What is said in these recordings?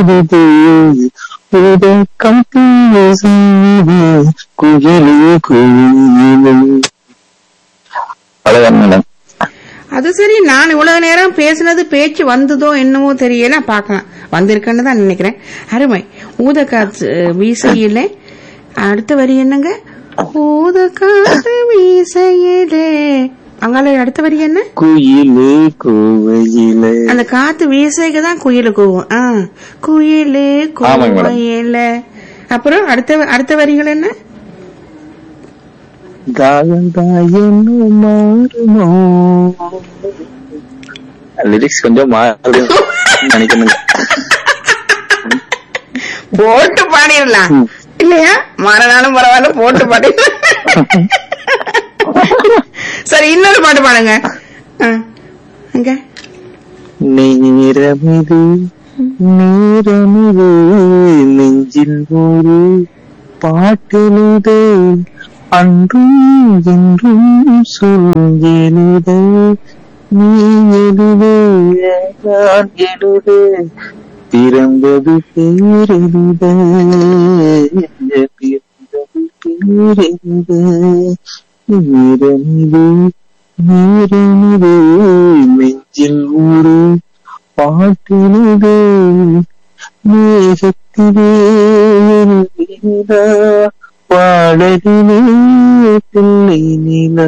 உதக்கம் பேசுது குயிலே குயிலே அவ்வளவுதான் மேடம் அது சரி நான் இவ்வளவு நேரம் பேசுனது பேச்சு வந்ததோ என்னமோ தெரியல பார்க்கலாம் வந்திருக்குன்னு தான் நினைக்கிறேன் அருமை ஊத காத்து வீசையில அடுத்த வரி என்னங்க ஊத காத்து வீசையிலே அங்கால அடுத்த வரி என்ன குயிலே கோவையிலே அந்த காத்து வீசைக்கு தான் குயில் கூவும் ஆ குயிலு ஆமாங்க மேடம். கோயில அப்புறம் அடுத்த அடுத்த வரிகள் என்ன தாயந்தாயன்னு மாறுமோ லிரிக்ஸ் கொஞ்சம் மாறும் நினைக்கணுங்க போட்டு பாடிடலாம் இல்லையா மறுநாளும் பரவாயில்ல போட்டு பாடிடலாம் சரி இன்னொரு பாட்டு பாடுங்க ஆ, அங்க நேரமிது நேரமிது நெஞ்சில் ஒரு பாட்டெழுது அன்றும் என்றும் சொல்லுது நீ எழுது நான் எழுது பிறந்தது பேரெழுத பிறந்தது பேரெழுத நேரமிது நேரமிது நெஞ்சில் ஒரு பாட்டினுது மேகத்திலே நிலா பாடலிலே பிள்ளை நிலா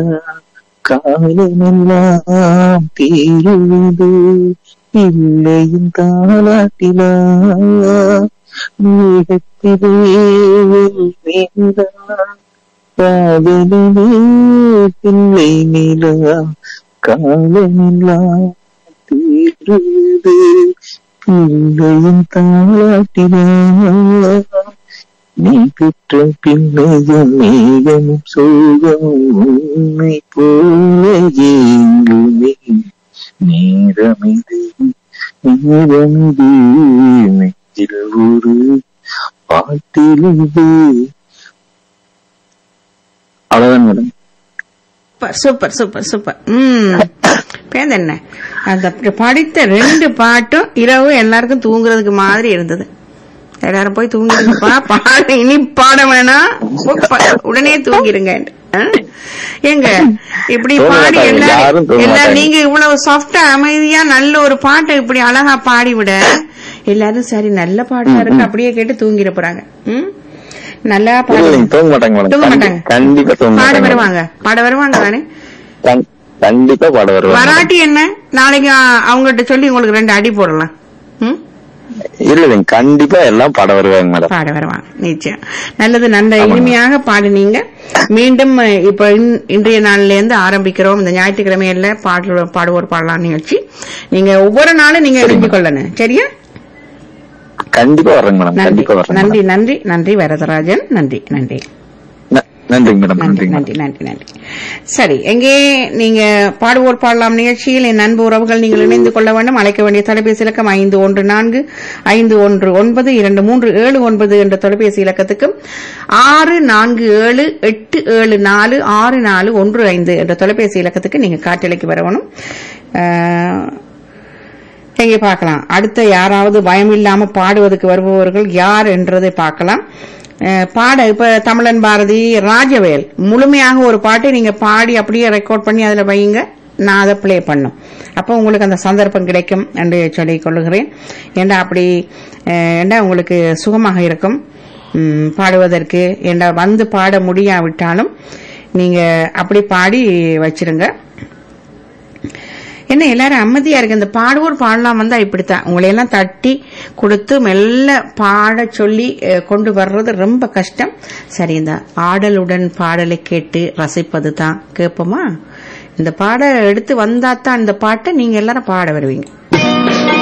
காலமெல்லாம் தீருவது பிள்ளையின் தாளாட்டிலா மேகத்திலே நிலா காதலிலே பிள்ளை நிலா காலமெல்லாம் தீருது பிள்ளையின் தாளாட்டிலா நீ பெற்ற பிள்ளையும் மேகமும் சோகமும் உன்னை போல எங்குமே நேரமிது நேரமிது நெஞ்சில் ஒரு பாட்டிலுது அவ்வளவுதான் மேடம் சூப்பர் சூப்பர் சூப்பர் ம் பேர் என்ன அந்த படித்த ரெண்டு பாட்டும் இரவு எல்லாருக்கும் தூங்குறதுக்கு மாதிரி இருந்தது எல்லாரும் போய் தூங்கிருங்கப்பா பாட இனி பாட வேணாம் ப- உடனே தூங்கிருங்க ஆ? ஏங்க இப்படி தூங்க பாடி மாட்டாங்க, எல்லாரும் யாரும் தூங்க எல்லாரும் மாட்டாங்க. நீங்க இவ்வளவு சாஃப்டா அமைதியா நல்ல ஒரு பாட்டை இப்படி அழகா பாடி விட எல்லாரும் சரி நல்ல பாட்டா இருக்கு அப்படியே கேட்டு தூங்கிட போறாங்க ம் நல்லா பாடு இல்லைங்க தூங்க மாட்டாங்க மேடம் தூங்க கண்டி- மாட்டாங்க கண்டிப்பா தூங்க பாட மாட்டாங்க வருவாங்க பாட வருவாங்க தானே கண்- கண்டிப்பா பாட வருவாங்க வராட்டி என்ன நாளைக்கு அ- அவங்ககிட்ட சொல்லி உங்களுக்கு ரெண்டு அடி போடலாம் ம்? இல்லைங்க கண்டிப்பா எல்லாம் பாட வருவாங்க மேடம் பாட வருவாங்க நிச்சயம் நல்லது நல்ல இனிமையாக பாடுனீங்க மீண்டும் அ, இப்ப இன்- இன்றைய நாள்ல இருந்து ஆரம்பிக்கிறோம் இந்த ஞாயிற்றுக்கிழமையில பாடு பாடுவோர் பாடலாம் நிகழ்ச்சி நீங்க ஒவ்வொரு நாளும் நீங்க இணைஞ்சு கொள்ளணும் சரியா கண்டிப்பா வர்றேங்க மேடம் நன்றி கண்டிப்பா வர்றேங்க நன்றி நன்றி நன்றி வரதராஜன் நன்றி நன்றி ந- நன்றிங்க மேடம் நன்றி நன்றிங்க நன்றி நன்றி நன்றி சரி எங்கே நீங்க பாடுவோர் பாடலாம் நிகழ்ச்சியில் என் அன்பு உறவுகள் நீங்கள் இணைந்து கொள்ள வேண்டும் அழைக்க வேண்டிய தொலைபேசி இலக்கம் ஐந்து ஒன்று நான்கு ஐந்து ஒன்று ஒன்பது இரண்டு மூன்று ஏழு ஒன்பது என்ற தொலைபேசி இலக்கத்துக்கும் ஆறு நான்கு ஏழு எட்டு ஏழு நாலு ஆறு நாலு ஒன்று ஐந்து என்ற தொலைபேசி இலக்கத்துக்கு நீங்க காட்டலைக்கு வரணும் அஹ், எங்கே பார்க்கலாம் அடுத்த யாராவது பயம் இல்லாம பாடுவதற்கு வருபவர்கள் யார் என்றதை பார்க்கலாம் அஹ் பாட இப்ப தமிழன் பாரதி ராஜவேல் முழுமையாக ஒரு பாட்டை நீங்க பாடி அப்படியே ரெக்கார்ட் பண்ணி அதுல வையுங்க நான் அதை ப்ளே பண்ணும் அப்போ உங்களுக்கு அந்த சந்தர்ப்பம் கிடைக்கும் என்று சொல்லிக் கொள்ளுகிறேன் ஏண்டா அப்படி அஹ், ஏண்டா உங்களுக்கு சுகமாக இருக்கும் ம், பாடுவதற்கு ஏண்டா வந்து பாட முடியாவிட்டாலும் நீங்க அப்படி பாடி வச்சிருங்க என்ன எல்லாரும் அமைதியா இருக்கு இந்த பாடுவோர் பாடலாம் வந்தா இப்படித்தான் உங்களை எல்லாம் தட்டி கொடுத்து மெல்ல பாட சொல்லி அஹ், கொண்டு வர்றது ரொம்ப கஷ்டம் சரி இந்த ஆடலுடன் பாடலை கேட்டு ரசிப்பது தான் கேட்போமா இந்த பாட எடுத்து வந்தா தான் இந்த பாட்டை நீங்க எல்லாரும் பாட வருவீங்க